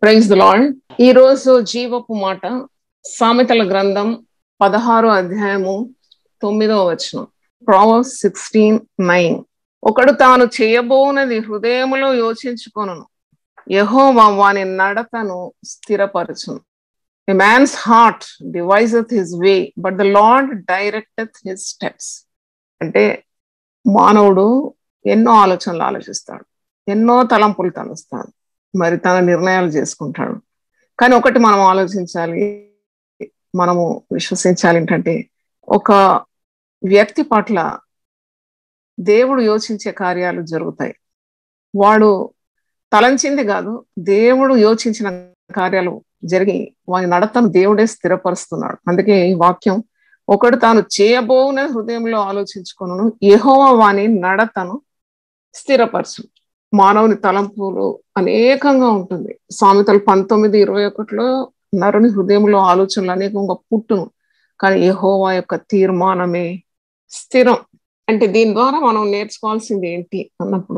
praise the lord ఈ రోజు జీవపు మాట సామెతల గ్రంథం పదహారో అధ్యాయము తొమ్మిదో వచనం ప్రావర్ సిక్స్టీన్ నైన్ ఒకడు తాను చేయబోనది హృదయములో యోచించుకొను యహోవా వాని నడతను స్థిరపరచును a man's heart deviseth his way but the Lord directeth his steps అంటే మానవుడు ఎన్నో ఆలోచనలు ఆలోచిస్తాడు ఎన్నో తలంపులు తలుస్తాడు మరి తన నిర్ణయాలు చేసుకుంటాడు కానీ ఒకటి మనం ఆలోచించాలి మనము విశ్వసించాలి ఏంటంటే ఒక వ్యక్తి పట్ల దేవుడు యోచించే కార్యాలు జరుగుతాయి వాడు తలంచింది కాదు దేవుడు యోచించిన కార్యాలు జరిగి వాని నడతను దేవుడే స్థిరపరుస్తున్నాడు అందుకే ఈ వాక్యం ఒకడు తాను చేయబోన హృదయంలో ఆలోచించుకున్నాను యహోవా వాని నడతను స్థిరపరచు మానవుని తలంపులు అనేకంగా ఉంటుంది సామెతలు పంతొమ్మిది ఇరవై ఒకటిలో నరుని హృదయంలో ఆలోచనలు అనేకంగా పుట్టును కానీ యహోవా యొక్క తీర్మానమే స్థిరం అంటే దీని ద్వారా మనం నేర్చుకోవాల్సింది ఏంటి అన్నప్పుడు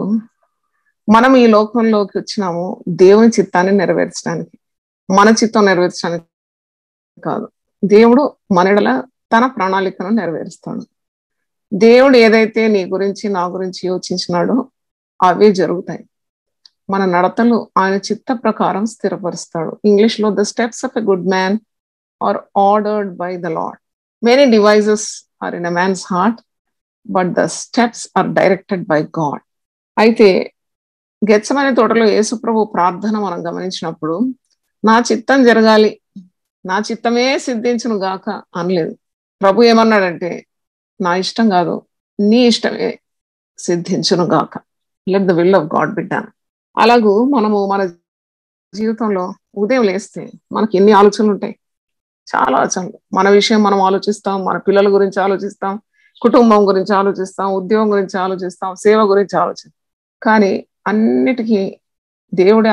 మనం ఈ లోకంలోకి వచ్చినాము దేవుని చిత్తాన్ని నెరవేర్చడానికి మన చిత్తం నెరవేర్చడానికి కాదు దేవుడు మనడల తన ప్రణాళికను నెరవేరుస్తాడు దేవుడు ఏదైతే నీ గురించి నా గురించి యోచించినాడో అవే జరుగుతాయి మన నడతలు ఆయన చిత్త ప్రకారం స్థిరపరుస్తాడు ఇంగ్లీష్ లో the steps of a good man are ordered by the Lord many devices are in a man's heart but the steps are directed by God అయితే గెచ్చమనే తోటలో యేసుప్రభు ప్రార్థన మనం గమనించినప్పుడు నా చిత్తం జరగాలి నా చిత్తమే సిద్ధించును గాక అనలేదు ప్రభు ఏమన్నాడంటే నా ఇష్టం కాదు నీ ఇష్టమే సిద్ధించును గాక let the will of God బిడ్డాను అలాగూ మనము మన జీవితంలో ఉదయం లేస్తే మనకి ఎన్ని ఆలోచనలు ఉంటాయి చాలా ఆలోచనలు మన విషయం మనం ఆలోచిస్తాం మన పిల్లల గురించి ఆలోచిస్తాం కుటుంబం గురించి ఆలోచిస్తాం ఉద్యోగం గురించి ఆలోచిస్తాం సేవ గురించి ఆలోచిస్తాం కానీ అన్నిటికీ దేవుడే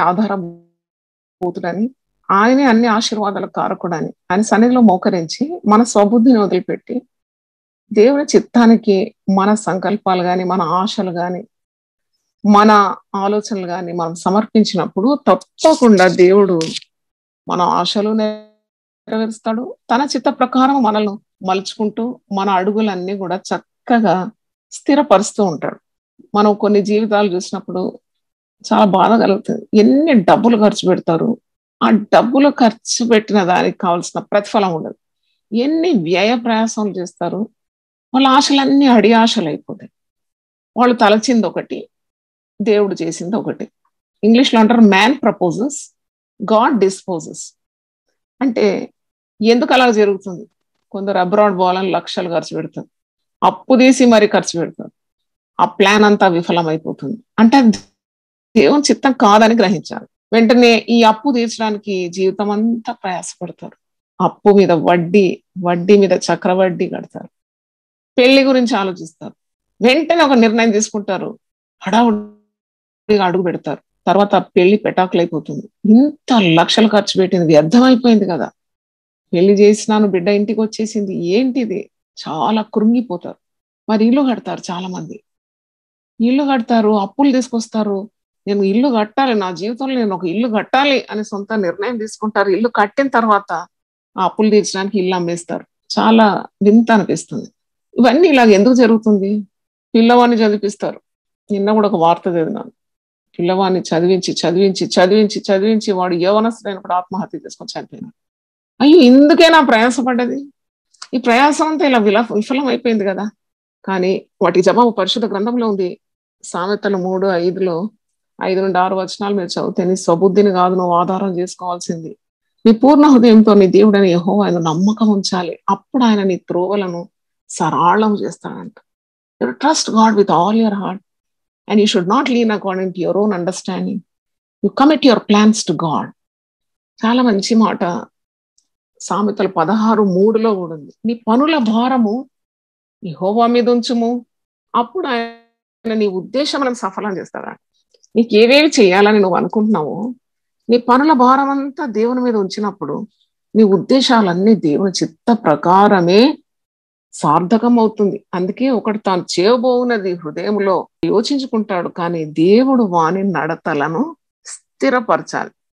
ఆధారభూతుడని ఆయనే అన్ని ఆశీర్వాదాలకు కారకుడని ఆయన సన్నిధిలో మోకరించి మన స్వబుద్ధిని వదిలిపెట్టి దేవుని చిత్తానికి మన సంకల్పాలు కానీ మన ఆశలు కానీ మన ఆలోచనలు కానీ మనం సమర్పించినప్పుడు తప్పకుండా దేవుడు మన ఆశలు నెరవేరుస్తాడు తన చిత్త ప్రకారం మనల్ని మలుచుకుంటూ మన అడుగులన్నీ కూడా చక్కగా స్థిరపరుస్తూ ఉంటాడు మనం కొన్ని జీవితాలు చూసినప్పుడు చాలా బాధ కలుగుతుంది ఎన్ని డబ్బులు ఖర్చు పెడతారు ఆ డబ్బులు ఖర్చు పెట్టిన దానికి కావాల్సిన ప్రతిఫలం ఉండదు ఎన్ని వ్యయ ప్రయాసాలు చేస్తారు వాళ్ళ ఆశలన్నీ అడి ఆశలు అయిపోతాయి వాళ్ళు తలచింది ఒకటి దేవుడు చేసింది ఒకటి ఇంగ్లీష్లో అంటారు మ్యాన్ ప్రపోజెస్ గాడ్ డిస్పోజెస్ అంటే ఎందుకు అలా జరుగుతుంది కొందరు అబ్రాడ్ పోవాలని లక్షలు ఖర్చు పెడతారు అప్పు తీసి మరి ఖర్చు పెడతారు ఆ ప్లాన్ అంతా విఫలం అయిపోతుంది అంటే దేవుని చిత్తం కాదని గ్రహించాలి వెంటనే ఈ అప్పు తీర్చడానికి జీవితం అంతా ప్రయాసపడతారు అప్పు మీద వడ్డీ వడ్డీ మీద చక్రవడ్డీ కడతారు పెళ్లి గురించి ఆలోచిస్తారు వెంటనే ఒక నిర్ణయం తీసుకుంటారు హడావుడిగా అడుగు పెడతారు తర్వాత పెళ్లి పెటాకులైపోతుంది ఇంత లక్షలు ఖర్చు పెట్టింది వ్యర్థమైపోయింది కదా పెళ్లి చేసినాను బిడ్డ ఇంటికి వచ్చేసింది ఏంటిది చాలా కృంగిపోతారు మరి ఇల్లు కడతారు చాలా మంది ఇల్లు కడతారు అప్పులు తీసుకొస్తారు నేను ఇల్లు కట్టాలి నా జీవితంలో నేను ఒక ఇల్లు కట్టాలి అని సొంత నిర్ణయం తీసుకుంటారు ఇల్లు కట్టిన తర్వాత ఆ అప్పులు తీర్చడానికి ఇల్లు అమ్మేస్తారు చాలా వింత అనిపిస్తుంది ఇవన్నీ ఇలాగ ఎందుకు జరుగుతుంది పిల్లవాడిని చదివిస్తారు నిన్న కూడా ఒక వార్త చదివినాను పిల్లవాడిని చదివించి చదివించి చదివించి చదివించి వాడు యవనస్తుడైనప్పుడు ఆత్మహత్య చేసుకొని చనిపోయినాడు అయ్యో ఇందుకేనా ప్రయాసపడ్డది ఈ ప్రయాసం అంతా ఇలా విల విఫలం అయిపోయింది కదా కానీ వాటి జవాబు పరిశుద్ధ గ్రంథంలో ఉంది సామెతలు మూడు ఐదులో ఐదు నుండి ఆరు వచనాలు మీరు చదివితే నీ స్వబుద్ధిని కాదు నువ్వు ఆధారం చేసుకోవాల్సింది నీ పూర్ణ హృదయంతో నీ దేవుడని యహో ఆయన నమ్మకం ఉంచాలి అప్పుడు ఆయన నీ త్రోవలను సరాళం చేస్తాడంట trust God with all your heart and you should not lean according to your own understanding you commit your plans to God చాలా మంచి మాట సామెతలు పదహారు మూడులో కూడా ఉంది నీ పనుల భారము నీ హోవా మీద ఉంచుము అప్పుడు ఆయన నీ ఉద్దేశం సఫలం చేస్తాడా నీకు ఏవేవి చేయాలని నువ్వు అనుకుంటున్నావో నీ పనుల భారం అంతా దేవుని మీద ఉంచినప్పుడు నీ ఉద్దేశాలన్నీ దేవుని చిత్త ప్రకారమే సార్థకం అవుతుంది అందుకే ఒకటి తాను చేయబోవున్నది హృదయంలో యోచించుకుంటాడు కానీ దేవుడు వాని నడతలను స్థిరపరచాలి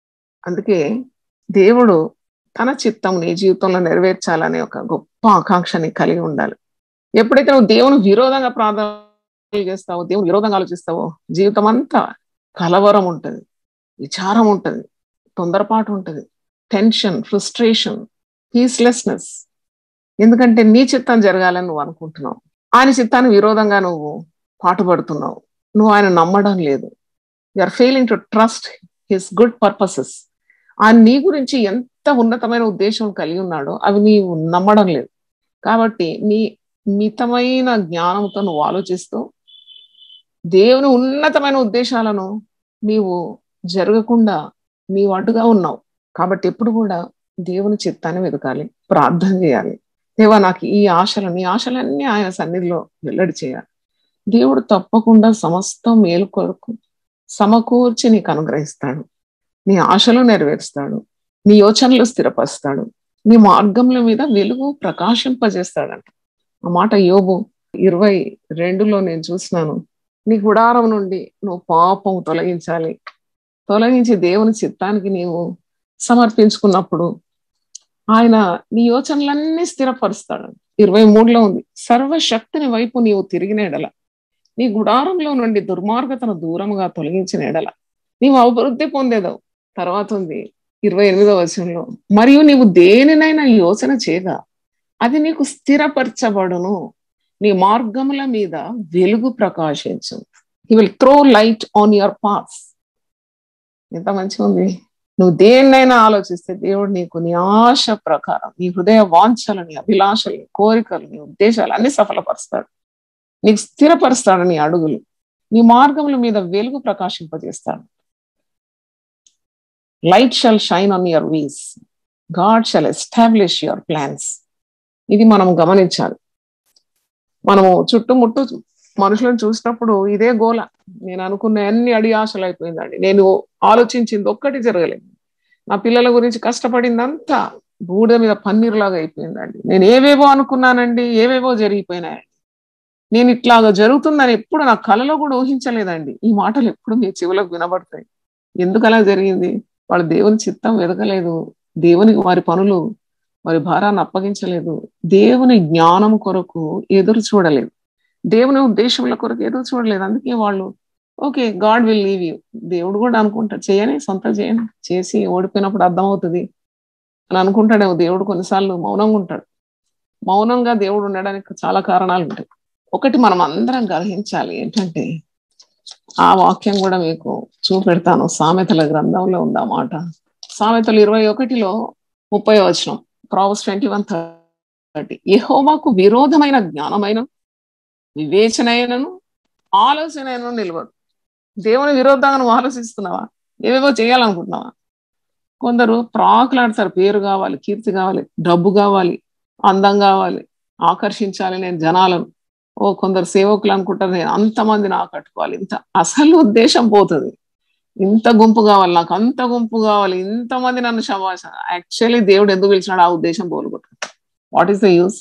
అందుకే దేవుడు తన చిత్తం నీ జీవితంలో నెరవేర్చాలనే ఒక గొప్ప ఆకాంక్షని కలిగి ఉండాలి ఎప్పుడైతే నువ్వు దేవుని విరోధంగా ప్రార్థన చేస్తావో దేవుని విరోధంగా ఆలోచిస్తావో జీవితం అంతా కలవరం ఉంటుంది విచారం ఉంటుంది తొందరపాటు ఉంటుంది టెన్షన్ ఫ్రస్ట్రేషన్ పీస్లెస్నెస్ ఎందుకంటే నీ చిత్తం జరగాలని నువ్వు అనుకుంటున్నావు ఆయన చిత్తానికి విరోధంగా నువ్వు పాటుపడుతున్నావు నువ్వు ఆయన నమ్మడం లేదు you are failing to trust his good purposes ఆయన నీ గురించి ఎంత ఉన్నతమైన ఉద్దేశం కలిగి ఉన్నాడో అవి నీవు నమ్మడం లేదు కాబట్టి నీ మితమైన జ్ఞానంతో నువ్వు ఆలోచిస్తూ దేవుని ఉన్నతమైన ఉద్దేశాలను నీవు జరగకుండా నీవు అడ్డుగా ఉన్నావు కాబట్టి ఎప్పుడు కూడా దేవుని చిత్తాన్ని వెతకాలి ప్రార్థన చేయాలి దేవా నాకు ఈ ఆశలు నీ ఆశలన్నీ ఆయన సన్నిధిలో వెల్లడి చేయాలి దేవుడు తప్పకుండా సమస్తం మేలు కొరకు సమకూర్చి నీకు అనుగ్రహిస్తాడు నీ ఆశలు నెరవేరుస్తాడు నీ యోచనలు స్థిరపరుస్తాడు నీ మార్గంల మీద వెలుగు ప్రకాశింపజేస్తాడంట ఆ మాట యోబు ఇరవై రెండులో నేను చూసినాను నీ గుడారం నుండి నువ్వు పాపం తొలగించాలి తొలగించి దేవుని చిత్తానికి నీవు సమర్పించుకున్నప్పుడు ఆయన నీ యోచనలన్నీ స్థిరపరుస్తాడు ఇరవై మూడులో ఉంది సర్వశక్తిని వైపు నీవు తిరిగిన ఎడల నీ గుడారంలో నుండి దుర్మార్గతను దూరంగా తొలగించిన ఎడల నీవు అభివృద్ధి పొందేదవు తర్వాత ఉంది ఇరవై ఎనిమిదో వచనంలో మరియు నీవు దేనినైనా యోచన చేయగా అది నీకు స్థిరపరచబడును నీ మార్గముల మీద వెలుగు ప్రకాశించు he will throw light on your paths ఎంత మంచిగా ఉంది నువ్వు దేన్నైనా ఆలోచిస్తే దేవుడు నీకు నీ ఆశ ప్రకారం నీ హృదయ వాంఛలు నీ అభిలాషలు నీ కోరికలు నీ ఉద్దేశాలు అన్ని సఫలపరుస్తాడు నీకు స్థిరపరుస్తాడు నీ అడుగులు నీ మార్గముల మీద వెలుగు ప్రకాశింపజేస్తాడు light shall shine on your ways God shall establish your plans ఇది మనం గమనించాలి మనము చుట్టుముట్టు మనుషులను చూసినప్పుడు ఇదే గోల నేను అనుకున్న అన్ని అడి ఆశలు అయిపోయిందండి నేను ఆలోచించింది ఒక్కటి జరగలేదు నా పిల్లల గురించి కష్టపడిందంతా బూడిద మీద పన్నీరులాగా అయిపోయిందండి నేను ఏవేవో అనుకున్నానండి ఏవేవో జరిగిపోయినాయండి నేను ఇట్లాగా జరుగుతుందని ఎప్పుడు నా కలలో కూడా ఊహించలేదండి ఈ మాటలు ఎప్పుడు మీ చెవులకు వినబడతాయి ఎందుకు అలా జరిగింది వాళ్ళు దేవుని చిత్తం వెదకలేదు దేవునికి వారి పనులు వారి భారాన్ని అప్పగించలేదు దేవుని జ్ఞానం కొరకు ఎదురు చూడలేదు దేవుని ఉద్దేశముల కొరకు ఎదురు చూడలేదు అందుకే వాళ్ళు okay God will leave you దేవుడు కూడా అనుకుంటాడు చేయని సొంత చేయని చేసి ఓడిపోయినప్పుడు అర్థమవుతుంది అని అనుకుంటాడేమో దేవుడు కొన్నిసార్లు మౌనంగా ఉంటాడు మౌనంగా దేవుడు ఉండడానికి చాలా కారణాలు ఉంటాయి ఒకటి మనం అందరం గ్రహించాలి ఏంటంటే ఆ వాక్యం కూడా మీకు చూపెడతాను సామెతల గ్రంథంలో ఉంది ఆ మాట సామెతలు ఇరవై ఒకటిలో ముప్పై వచనం ప్రావస్ ట్వంటీ వన్ థర్టీ యహోవాకు విరోధమైన జ్ఞానమైన వివేచనైనను ఆలోచనైనను నిలవదు దేవుని విరోధంగా నువ్వు ఆలోచిస్తున్నావా ఏవేవో చేయాలనుకుంటున్నావా కొందరు ప్రాకులాడతారు పేరు కావాలి కీర్తి కావాలి డబ్బు కావాలి అందం కావాలి ఆకర్షించాలి నేను జనాలను ఓ కొందరు సేవకులు అనుకుంటారు నేను అంతమందిని ఆకట్టుకోవాలి ఇంత అసలు ఉద్దేశం పోతుంది ఇంత గుంపు కావాలి నాకు అంత గుంపు కావాలి ఇంతమంది నన్ను శవాస యాక్చువల్లీ దేవుడు ఎందుకు పిలిచినాడు ఆ ఉద్దేశం పోలుకుంటాడు వాట్ ఈస్ ద యూస్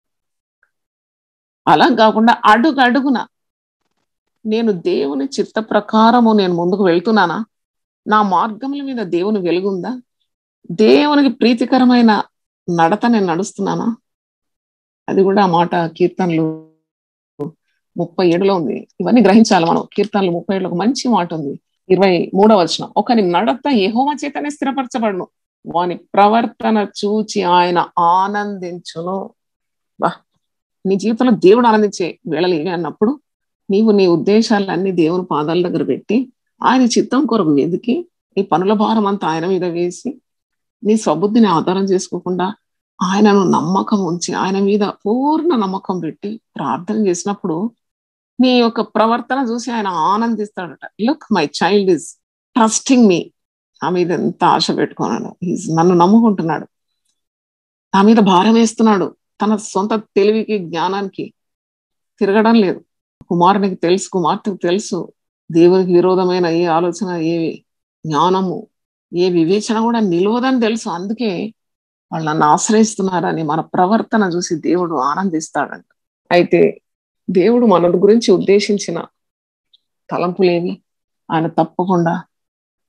అలా కాకుండా అడుగు అడుగున నేను దేవుని చిత్త ప్రకారము నేను ముందుకు వెళ్తున్నానా నా మార్గముల మీద దేవుని వెలుగుందా దేవునికి ప్రీతికరమైన నడత నేను నడుస్తున్నానా అది కూడా ఆ మాట కీర్తనలు ముప్పై ఏడులో ఉంది ఇవన్నీ గ్రహించాలి మనం కీర్తనలు ముప్పై ఏడులో ఒక మంచి మాట ఉంది ఇరవై మూడవ వచనం ఒకని నడత ఏహోమ చేతనే స్థిరపరచబడును వాని ప్రవర్తన చూచి ఆయన ఆనందించును వా నీ జీవితంలో దేవుడు ఆనందించే వేళలు ఏవి అన్నప్పుడు నీవు నీ ఉద్దేశాలన్నీ దేవుని పాదాల దగ్గర పెట్టి ఆయన చిత్తం కొరకు వెతికి నీ పనుల భారం అంతా ఆయన మీద వేసి నీ స్వబుద్ధిని ఆధారం చేసుకోకుండా ఆయనను నమ్మకం ఉంచి ఆయన మీద పూర్ణ నమ్మకం పెట్టి ప్రార్థన చేసినప్పుడు నీ యొక్క ప్రవర్తన చూసి ఆయన ఆనందిస్తాడట look my child is trusting me నా మీద ఎంత ఆశ పెట్టుకున్నాడు ఈజ్ నన్ను నమ్ముకుంటున్నాడు నా మీద భారం వేస్తున్నాడు తన సొంత తెలివికి జ్ఞానానికి తిరగడం లేదు కుమారునికి తెలుసు కుమార్తెకు తెలుసు దేవునికి విరోధమైన ఏ ఆలోచన ఏ జ్ఞానము ఏ వివేచన కూడా నిలవదని తెలుసు అందుకే వాళ్ళు నన్ను ఆశ్రయిస్తున్నారని మన ప్రవర్తన చూసి దేవుడు ఆనందిస్తాడంట అయితే దేవుడు మన గురించి ఉద్దేశించిన తలంపులేవి ఆయన తప్పకుండా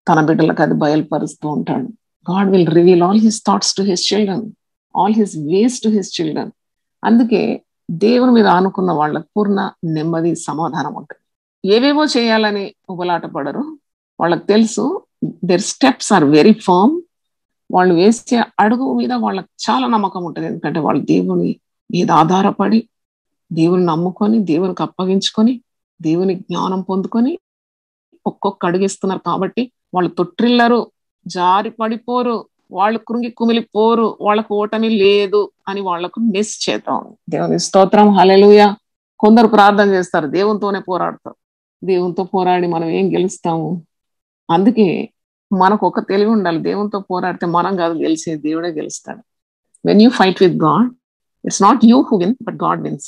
తన బిడ్డలకు అది బయలుపరుస్తూ ఉంటాడు God will reveal all his thoughts to his children all his ways to his children అందుకే దేవుని మీద ఆనుకున్న వాళ్ళకు పూర్ణ నెమ్మది సమాధానం ఉంటుంది ఏవేవో చేయాలని ఉబలాట పడరు వాళ్ళకి తెలుసు their steps are very firm వాళ్ళు వేసే అడుగు మీద వాళ్ళకి చాలా నమ్మకం ఉంటుంది ఎందుకంటే వాళ్ళు దేవుని మీద ఆధారపడి దేవుని నమ్ముకొని దేవునికి అప్పగించుకొని దేవుని జ్ఞానం పొందుకొని ఒక్కొక్క అడుగేస్తున్నారు కాబట్టి వాళ్ళు తొట్టిల్లరు జారి పడిపోరు వాళ్ళు కృంగి కుమిలిపోరు వాళ్ళకు ఓటమి లేదు అని వాళ్లకు నిశ్చేతం దేవుని స్తోత్రం హలెలుయ కొందరు ప్రార్థన చేస్తారు దేవునితోనే పోరాడతారు దేవునితో పోరాడి మనం ఏం గెలుస్తాము అందుకే మనకు ఒక తెలివి ఉండాలి దేవునితో పోరాడితే మనం కాదు గెలిచేది దేవుడే గెలుస్తాడు when you fight with God it's not you who win but God wins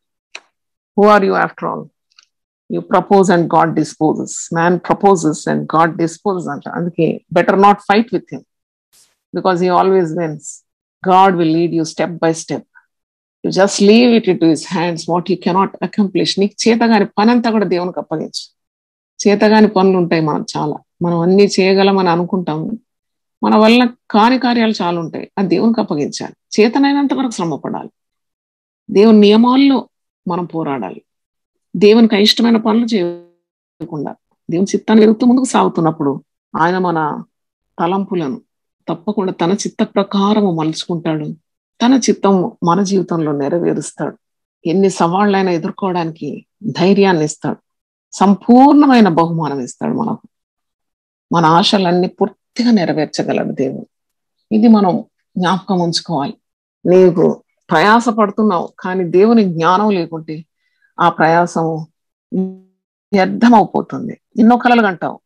who are you after all you propose and God disposes man proposes and God disposes అంట అందుకే better not fight with him because he always wins God will lead you step by step you just leave it it his hands what you cannot accomplish నీకు చేతగాని పని అంతా కూడా దేవునికి అప్పగించు చేతగాని పనులు ఉంటాయి మనకు చాలా మనం అన్ని చేయగలమని అనుకుంటాము మన వల్ల కాని కార్యాలు చాలా ఉంటాయి అది దేవునికి అప్పగించాలి చేతనైనంత వరకు శ్రమపడాలి దేవుని నియమాల్లో మనం పోరాడాలి దేవునికి అయిష్టమైన పనులు చేయకుండా దేవుని చిత్తాన్ని ఎరుగుతూ ముందుకు సాగుతున్నప్పుడు ఆయన మన తలంపులను తప్పకుండా తన చిత్త ప్రకారము మలుచుకుంటాడు తన చిత్తం మన జీవితంలో నెరవేరుస్తాడు ఎన్ని సవాళ్ళైనా ఎదుర్కోవడానికి ధైర్యాన్ని ఇస్తాడు సంపూర్ణమైన బహుమానం ఇస్తాడు మనకు మన ఆశలన్నీ పూర్తిగా నెరవేర్చగలడు దేవుడు ఇది మనం జ్ఞాపకం ఉంచుకోవాలి నీకు ప్రయాస పడుతున్నావు కానీ దేవుని జ్ఞానం లేకుంటే ఆ ప్రయాసము వ్యర్థమైపోతుంది ఎన్నో కలలు కంటావు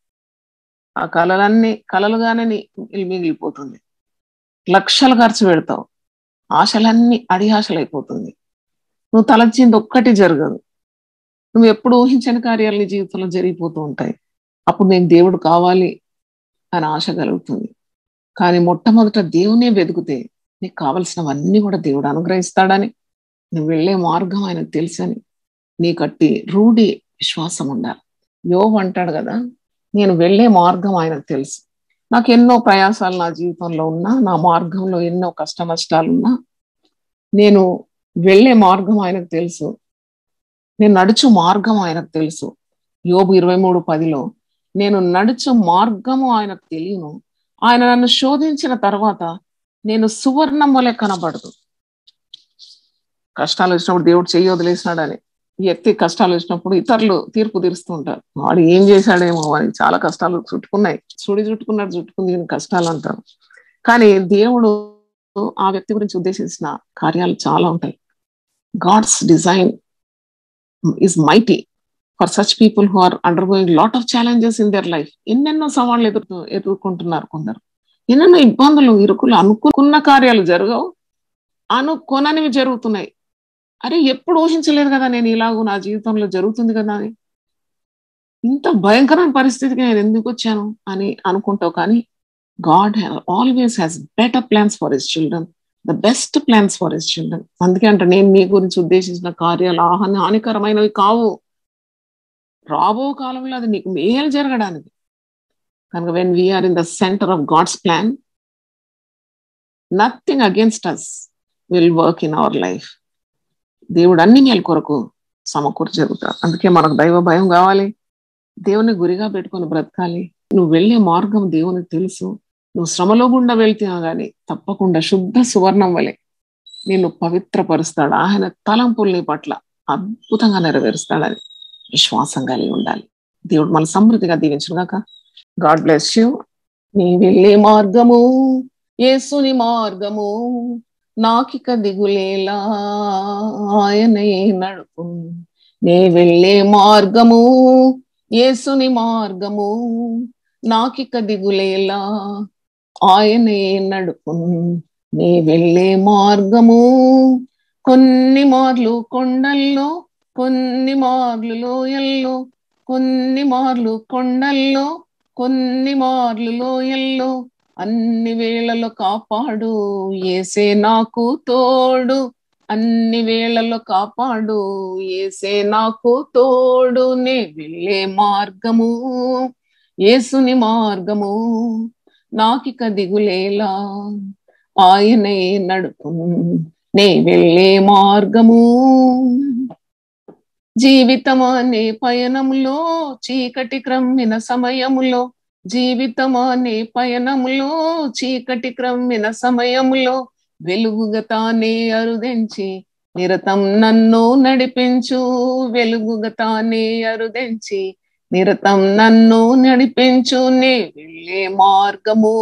ఆ కళలన్నీ కలలుగానే మిగిలిపోతుంది లక్షలు ఖర్చు పెడతావు ఆశలన్నీ అడి ఆశలైపోతుంది నువ్వు తలచింది ఒక్కటి జరగదు నువ్వు ఎప్పుడు ఊహించని కార్యాలు నీ జీవితంలో జరిగిపోతూ ఉంటాయి అప్పుడు నేను దేవుడు కావాలి అని ఆశ కలుగుతుంది కానీ మొట్టమొదట దేవునే వెతుకుతే నీకు కావలసినవన్నీ కూడా దేవుడు అనుగ్రహిస్తాడని నువ్వు వెళ్ళే మార్గం ఆయనకు తెలుసని నీ కట్టి రూఢి విశ్వాసం ఉండాలి యోగు అంటాడు కదా నేను వెళ్ళే మార్గం ఆయనకు తెలుసు నాకు ఎన్నో ప్రయాసాలు నా జీవితంలో ఉన్నా నా మార్గంలో ఎన్నో కష్ట నష్టాలు ఉన్నా నేను వెళ్ళే మార్గం ఆయనకు తెలుసు నేను నడుచు మార్గం ఆయనకు తెలుసు యోబు ఇరవై మూడు పదిలో నేను నడుచు మార్గము ఆయనకు తెలియను ఆయన నన్ను శోధించిన తర్వాత నేను సువర్ణం వలె కనబడదు కష్టాలు వచ్చినప్పుడు దేవుడు చెయ్యి వదిలేసినాడని వ్యక్తి కష్టాలు వచ్చినప్పుడు ఇతరులు తీర్పు తీరుస్తూ ఉంటారు వాడు ఏం చేశాడేమో వాడికి చాలా కష్టాలు చుట్టుకున్నాయి సుడి చుట్టుకున్నాడు చుట్టుకుంది కష్టాలు అంటారు కానీ దేవుడు ఆ వ్యక్తి గురించి ఉద్దేశించిన కార్యాలు చాలా ఉంటాయి God's design is mighty for such people who are undergoing lot of challenges in their life ఎన్నెన్నో సవాళ్ళు ఎదుర్కొ ఎదుర్కొంటున్నారు కొందరు ఎన్నెన్నో ఇబ్బందులు ఇరుకులు అనుకున్న కార్యాలు జరగవు అనుకోననివి జరుగుతున్నాయి అరే ఎప్పుడు ఊహించలేదు కదా నేను ఇలాగూ నా జీవితంలో జరుగుతుంది కదా అని ఇంత భయంకరమైన పరిస్థితికి నేను ఎందుకు వచ్చాను అని అనుకుంటావు కానీ God always has better plans for his children the best plans for his children అందుకే అంటే నేను మీ గురించి ఉద్దేశించిన కార్యాలు ఆహాని హానికరమైనవి కావు రాబో కాలంలో అది నీకు మేలు జరగడానికి కనుక when we are in the centre of God's plan nothing against us will work in our life దేవుడు అన్ని మేలు కొరకు సమకూర్చి జరుగుతాడు అందుకే మనకు దైవ భయం కావాలి దేవుని గురిగా పెట్టుకొని బ్రతకాలి నువ్వు వెళ్ళే మార్గం దేవునికి తెలుసు నువ్వు శ్రమలో గుండా వెళ్తున్నా గాని తప్పకుండా శుద్ధ సువర్ణం వలె నిన్ను పవిత్రపరుస్తాడు ఆయన తలంపులు నీ పట్ల అద్భుతంగా నెరవేరుస్తాడని విశ్వాసం కలిగి ఉండాలి దేవుడు మన సమృద్ధిగా దీవించుగాక గాడ్ బ్లెస్ యూ నీ వెళ్ళే మార్గము యేసుని మార్గము నాకిక దిగులేలా ఆయనే నడుపు నే వెళ్ళే మార్గము యేసుని మార్గము నాకిక దిగులేలా ఆయనే నడుపు నే వెళ్ళే మార్గము కొన్ని మార్లు కొండల్లో కొన్ని మార్లు లోయల్లో కొన్ని మార్లు కొండల్లో కొన్ని మార్లు లోయల్లో అన్ని వేళలో కాపాడు ఏసే నాకు తోడు అన్ని వేళలో కాపాడు ఏసే నాకు తోడు నే వెళ్ళే మార్గము యేసుని మార్గము నాకిక దిగులేలా ఆయనే నడుపు నే వెళ్ళే మార్గము జీవితం అనే పయనములో చీకటి క్రమ్మిన సమయములో జీవితం అనే పయనములో చీకటి క్రమ్మిన సమయములో వెలుగుగా తానే అరుదెంచి నిరతం నన్ను నడిపించు వెలుగుగా తానే అరుదెంచి నిరతం నన్ను నడిపించు నే వెళ్ళే మార్గము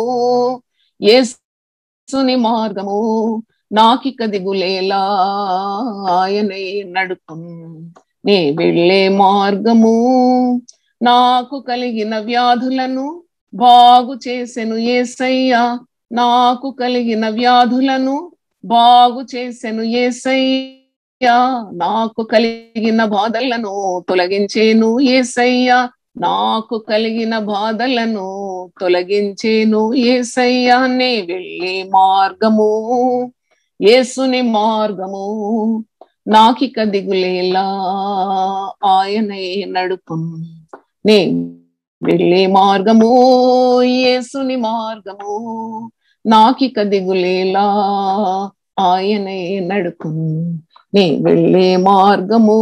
యేసుని మార్గము నాకిక దిగులేలా ఆయనే నడుపు నే వెళ్ళే మార్గము నాకు కలిగిన వ్యాధులను బాగు చేసెను ఏసయ్యా నాకు కలిగిన వ్యాధులను బాగు చేసెను ఏసయ్యా నాకు కలిగిన బాధలను తొలగించేను ఏసయ్యా నాకు కలిగిన బాధలను తొలగించేను ఏసయ్యా నే వెళ్ళే మార్గము యేసుని మార్గము నాకిక దిగులేలా ఆయనే నడుపు నే వెళ్ళే మార్గము యేసుని మార్గము నాకిక దిగులేలా ఆయనే నడుపు నే వెళ్ళే మార్గము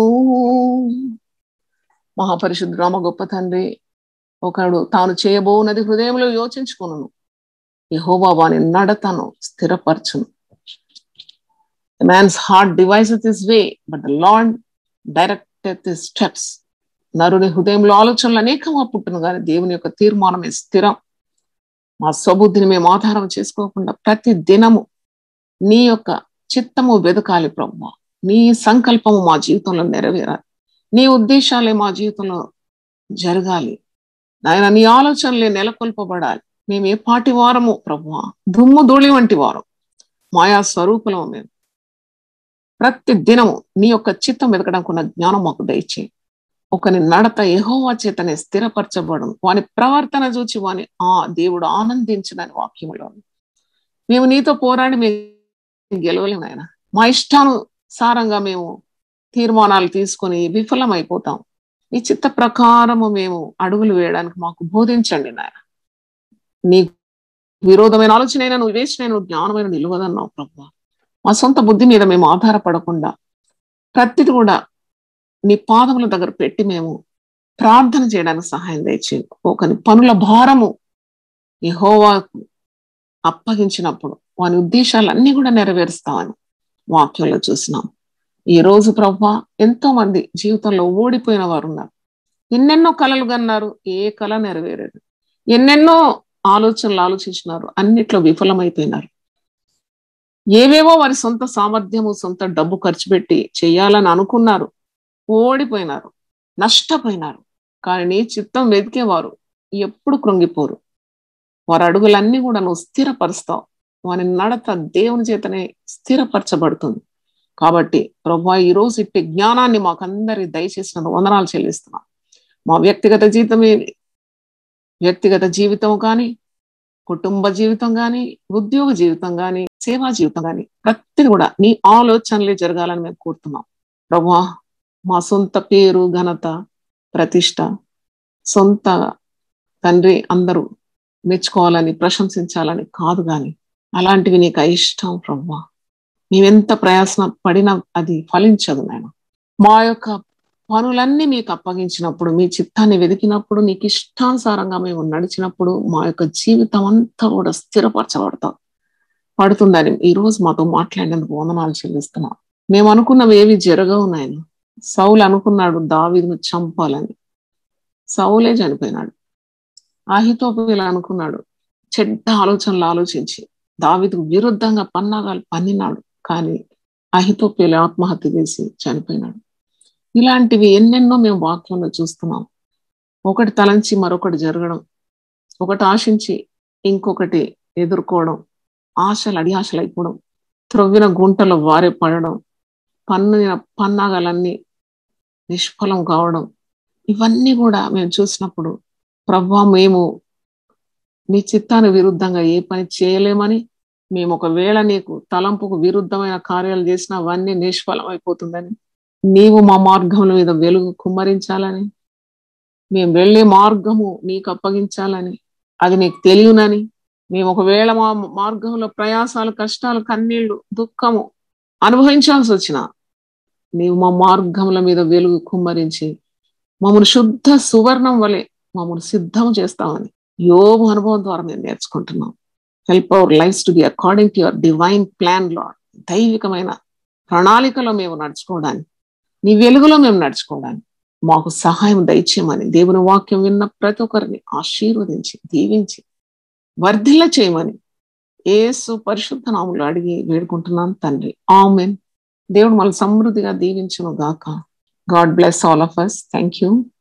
మహాపరిశుద్ధ రామ గొప్ప తండ్రి ఒకడు తాను చేయబోనది హృదయంలో యోచించుకును యహోవా వాని నడతను స్థిరపరచును man's heart devises his way but the Lord direct steps నరుని హృదయంలో ఆలోచనలు అనేకంగా పుట్టును కానీ దేవుని యొక్క తీర్మానమే స్థిరం మా స్వబుద్ధిని మేము ఆధారం చేసుకోకుండా ప్రతి దినము నీ యొక్క చిత్తము వెదకాలి బ్రహ్మ నీ సంకల్పము మా జీవితంలో నెరవేరాలి నీ ఉద్దేశాలే మా జీవితంలో జరగాలి నాయన నీ ఆలోచనలే నెలకొల్పబడాలి మేము ఏ పాటి వారము ప్రభు దుమ్ము ధూళి వంటి వారం మాయా స్వరూపులం మేము ప్రతి దినము నీ యొక్క చిత్తం వెతకడానికి ఉన్న జ్ఞానం మాకు దయచేయి ఒకని నడత ఎహోవా చేతనే స్థిరపరచబడను వాని ప్రవర్తన చూచి వాని ఆ దేవుడు ఆనందించినని వాక్యములో మేము నీతో పోరాడి మేము గెలవలేము ఆయన మా ఇష్టానుసారంగా మేము తీర్మానాలు తీసుకొని విఫలమైపోతాం నీ చిత్త ప్రకారము మేము అడుగులు వేయడానికి మాకు బోధించండి నాయన నీ విరోధమైన ఆలోచన నువ్వు వేసిన నువ్వు జ్ఞానమైన నిలువదన్నావు ప్రభు మా సొంత బుద్ధి మీద మేము ఆధారపడకుండా ప్రతిది కూడా నీ పాదముల దగ్గర పెట్టి మేము ప్రార్థన చేయడానికి సహాయం దయచేయండి ఒకని పనుల భారము యహోవాకు అప్పగించినప్పుడు వాని ఉద్దేశాలన్నీ కూడా నెరవేరుస్తామని వాక్యంలో చూసినాం ఈ రోజు ప్రభా ఎంతో మంది జీవితంలో ఓడిపోయిన వారు ఉన్నారు ఎన్నెన్నో కళలు కన్నారు ఏ కళ నెరవేరారు ఎన్నెన్నో ఆలోచనలు ఆలోచించినారు అన్నిట్లో విఫలమైపోయినారు ఏవేవో వారి సొంత సామర్థ్యము సొంత డబ్బు ఖర్చు పెట్టి చేయాలని అనుకున్నారు ఓడిపోయినారు నష్టపోయినారు కానీ నీ చిత్తం వెతికేవారు ఎప్పుడు కృంగిపోరు వారి అడుగులన్నీ కూడా నువ్వు స్థిరపరుస్తావు వాని నడత దేవుని చేతనే స్థిరపరచబడుతుంది కాబట్టి ప్రభా ఈ రోజు ఇట్టి జ్ఞానాన్ని మాకందరి దయచేసిన వందనాలు చెల్లిస్తున్నాం మా వ్యక్తిగత జీవితమే వ్యక్తిగత జీవితం కానీ కుటుంబ జీవితం కానీ ఉద్యోగ జీవితం కానీ సేవా జీవితం కానీ ప్రతిది కూడా నీ ఆలోచనలే జరగాలని మేము కోరుతున్నాం ప్రభా మా సొంత పేరు ఘనత ప్రతిష్ట సొంత తండ్రి అందరూ మెచ్చుకోవాలని ప్రశంసించాలని కాదు కానీ అలాంటివి నీకు ఇష్టం ప్రభా మేమెంత ప్రయాసన పడినా అది ఫలించదు నేను మా యొక్క పనులన్నీ మీకు అప్పగించినప్పుడు మీ చిత్తాన్ని వెతికినప్పుడు నీకు ఇష్టానుసారంగా మేము నడిచినప్పుడు మా యొక్క జీవితం అంతా కూడా స్థిరపరచబడతాం పడుతుందని ఈ రోజు మాతో మాట్లాడినందుకు వందనాలు చెల్లిస్తున్నాం మేము అనుకున్నవి ఏవి జరగవు నాయన సౌలు అనుకున్నాడు దావీదును చంపాలని సౌలే చనిపోయినాడు ఆహితోపేలు అనుకున్నాడు చెడ్డ ఆలోచనలు ఆలోచించి దావిదుకు విరుద్ధంగా పన్నాగాలు పన్నినాడు కానీ అహితోపేలు ఆత్మహత్య చేసి చనిపోయినాడు ఇలాంటివి ఎన్నెన్నో మేము వాక్యంలో చూస్తున్నాం ఒకటి తలంచి మరొకటి జరగడం ఒకటి ఆశించి ఇంకొకటి ఎదుర్కోవడం ఆశలు అడియాశలు అయిపోవడం త్రవ్విన గుంటలో వారే పడడం పన్నిన పన్నాగాలన్నీ నిష్ఫలం కావడం ఇవన్నీ కూడా మేము చూసినప్పుడు ప్రభా మేము నీ చిత్తానికి విరుద్ధంగా ఏ పని చేయలేమని మేము ఒకవేళ నీకు తలంపుకు విరుద్ధమైన కార్యాలు చేసినా అవన్నీ నిష్ఫలం అయిపోతుందని నీవు మా మార్గముల మీద వెలుగు కుమ్మరించాలని మేము వెళ్ళే మార్గము నీకు అప్పగించాలని అది నీకు తెలియనని మేము ఒకవేళ మా మార్గంలో ప్రయాసాలు కష్టాలు కన్నీళ్లు దుఃఖము అనుభవించాల్సి వచ్చిన నీవు మా మార్గముల మీద వెలుగు కుమ్మరించి మమ్మల్ని శుద్ధ సువర్ణం వలె మమ్మల్ని సిద్ధం చేస్తామని యోగు అనుభవం ద్వారా మేము నేర్చుకుంటున్నాం help our life to be according to your divine plan Lord దైవికమైన ప్రణాళికలో మేము నడుచుకోవడానికి నీ వెలుగులో మేము నడుచుకోవడానికి మాకు సహాయం దయచేయమని దేవుని వాక్యం విన్న ప్రతి ఒక్కరిని ఆశీర్వదించి దీవించి వర్ధిల్ల చేయమని ఏసు పరిశుద్ధ నాములు అడిగి వేడుకుంటున్నాను తండ్రి ఆమెన్ దేవుడు మన సమృద్ధిగా దీవించును గాక God bless all of us thank you